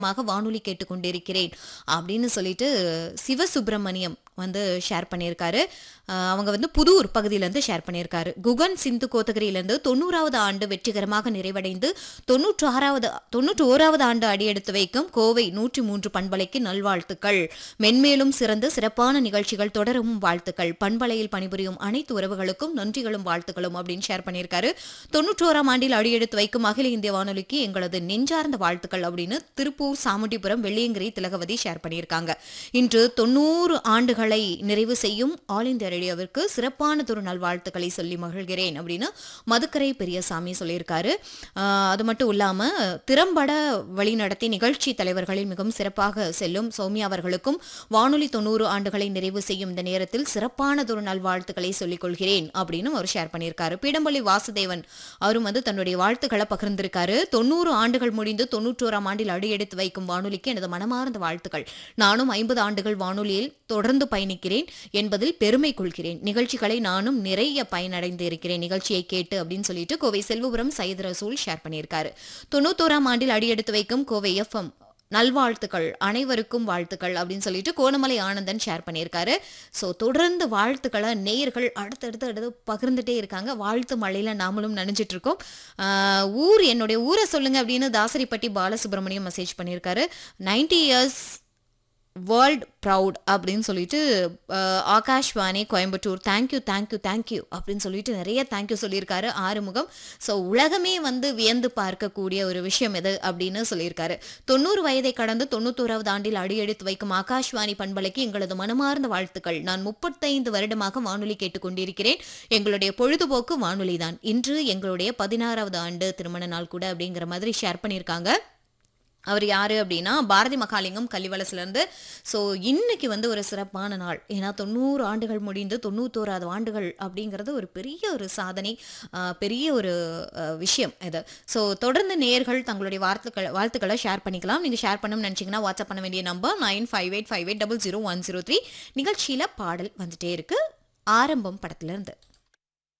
மாக வானொலி கேட்டுக்கொண்டிருக்கிறேன் அப்படின்னு சொல்லிட்டு சிவசுப்பிரமணியம் வந்து ஷேர் பண்ணியிருக்காரு அஹ் அவங்க வந்து புதூர் பகுதியிலேருந்து ஷேர் பண்ணியிருக்காரு குகன் சிந்து கோத்தகிரியிலேருந்து தொண்ணூறாவது ஆண்டு வெற்றிகரமாக நிறைவடைந்து தொண்ணூற்று ஆறாவது தொண்ணூற்று ஓராவது ஆண்டு அடியெடுத்து வைக்கும் கோவை நூற்றி மூன்று பண்பலைக்கு நல்வாழ்த்துக்கள் மென்மேலும் சிறந்து சிறப்பான நிகழ்ச்சிகள் தொடரும் வாழ்த்துக்கள் பண்பலையில் பணிபுரியும் அனைத்து உறவுகளுக்கும் நன்றிகளும் வாழ்த்துக்களும் அப்படின்னு ஷேர் பண்ணியிருக்காரு தொண்ணூற்றோராம் ஆண்டில் அடியெடுத்து வைக்கும் அகில இந்திய வானொலிக்கு எங்களது நெஞ்சார்ந்த வாழ்த்துக்கள் அப்படின்னு திருப்பூர் சாமுண்டிபுரம் வெள்ளியங்கிரி திலகவதி ஷேர் பண்ணியிருக்காங்க இன்று தொண்ணூறு ஆண்டுகளை நிறைவு செய்யும் ஆல் இந்தியா ரேடியோவிற்கு சிறப்பானதொரு நல்வாழ்த்துக்களை சொல்லி மகிழ்கிறேன் அப்படின்னு மதுக்கரை பெரியசாமி சொல்லியிருக்காரு ஆஹ் அது மட்டும் இல்லாம திறம்பட வழிநடத்தி நிகழ்ச்சி தலைவர்களில் மிகவும் சிறப்பாக செல்லும் சௌமியா அவர்களுக்கும் வானொலி தொண்ணூறு ஆண்டுகளை நிறைவு செய்யும் இந்த நேரத்தில் சிறப்பானதொரு நல்வாழ்த்துக்களை சொல்லிக் கொள்கிறேன் அப்படின்னு அவர் ஷேர் பண்ணியிருக்காரு பீடம்பள்ளி வாசுதேவன் அவரும் வந்து தன்னுடைய வாழ்த்துக்களை பகிர்ந்திருக்காரு தொண்ணூறு ஆண்டுகள் முடிந்து தொண்ணூற்றோராம் ஆண்டில் அடியெடுத்து வைக்கும் வானொலிக்கு எனது மனமார்ந்த வாழ்த்துக்கள் நானும் ஐம்பது ஆண்டுகள் வானொலியில் தொடர்ந்து பயணிக்கிறேன் என்பதில் பெருமை கொள்கிறேன் நிகழ்ச்சிகளை நானும் நிறைய பயனடைந்து இருக்கிறேன் நிகழ்ச்சியை கேட்டு அப்படின்னு சொல்லிட்டு கோவை செல்வபுரம் சையத் ரசூல் ஷேர் பண்ணியிருக்காரு தொண்ணூத்தோராம் ஆண்டில் அடியெடுத்து வைக்கும் கோவை எஃப்எம் நல்வாழ்த்துக்கள் அனைவருக்கும் வாழ்த்துக்கள் அப்படின்னு சொல்லிட்டு கோணமலை ஆனந்தன் ஷேர் பண்ணியிருக்காரு ஸோ தொடர்ந்து வாழ்த்துக்களை நேயர்கள் அடுத்தடுத்து அடுத்து பகிர்ந்துட்டே இருக்காங்க வாழ்த்து மழையில நாமளும் நனைஞ்சிட்டு இருக்கோம் ஆஹ் ஊர் என்னுடைய ஊரை சொல்லுங்க அப்படின்னு தாசரிப்பட்டி பாலசுப்ரமணியம் மெசேஜ் பண்ணியிருக்காரு நைன்டி இயர்ஸ் வேர்ல்ட் ப்ரவுட் அப்படின்னு சொல்லிட்டு அஹ், Akashvani Coimbatore thank you thank you thank you அப்படின்னு சொல்லிட்டு நிறைய தேங்க்யூ சொல்லியிருக்காரு ஆறுமுகம் ஸோ உலகமே வந்து வியந்து பார்க்கக்கூடிய ஒரு விஷயம் எது அப்படின்னு சொல்லியிருக்காரு தொண்ணூறு வயதை கடந்து தொண்ணூத்தோராவது ஆண்டில் அடியெடுத்து வைக்கும் ஆகாஷ்வாணி பண்பலைக்கு எங்களது மனமார்ந்த வாழ்த்துக்கள் நான் முப்பத்தைந்து வருடமாக வானொலி கேட்டுக்கொண்டிருக்கிறேன் எங்களுடைய பொழுதுபோக்கு வானொலி தான் இன்று எங்களுடைய பதினாறாவது ஆண்டு திருமண நாள் கூட அப்படிங்கிற மாதிரி ஷேர் பண்ணியிருக்காங்க அவர் யாரு அப்படின்னா பாரதி மகாலிங்கம் கள்ளிவலசுலேருந்து ஸோ இன்னைக்கு வந்து ஒரு சிறப்பான நாள் ஏன்னா தொண்ணூறு ஆண்டுகள் முடிந்து தொண்ணூத்தோராது ஆண்டுகள் அப்படிங்கிறது ஒரு பெரிய ஒரு சாதனை ஆஹ் பெரிய ஒரு ஆஹ் விஷயம் இது ஸோ தொடர்ந்து நேயர்கள் தங்களுடைய வாழ்த்துக்கள் வாழ்த்துக்களை ஷேர் பண்ணிக்கலாம் நீங்கள் ஷேர் பண்ணணும்னு நினச்சிங்கன்னா வாட்ஸ்அப் பண்ண வேண்டிய number nine five eight five eight double zero one zero three நிகழ்ச்சியில் பாடல் வந்துட்டே இருக்கு ஆரம்பம் படத்துல இருந்து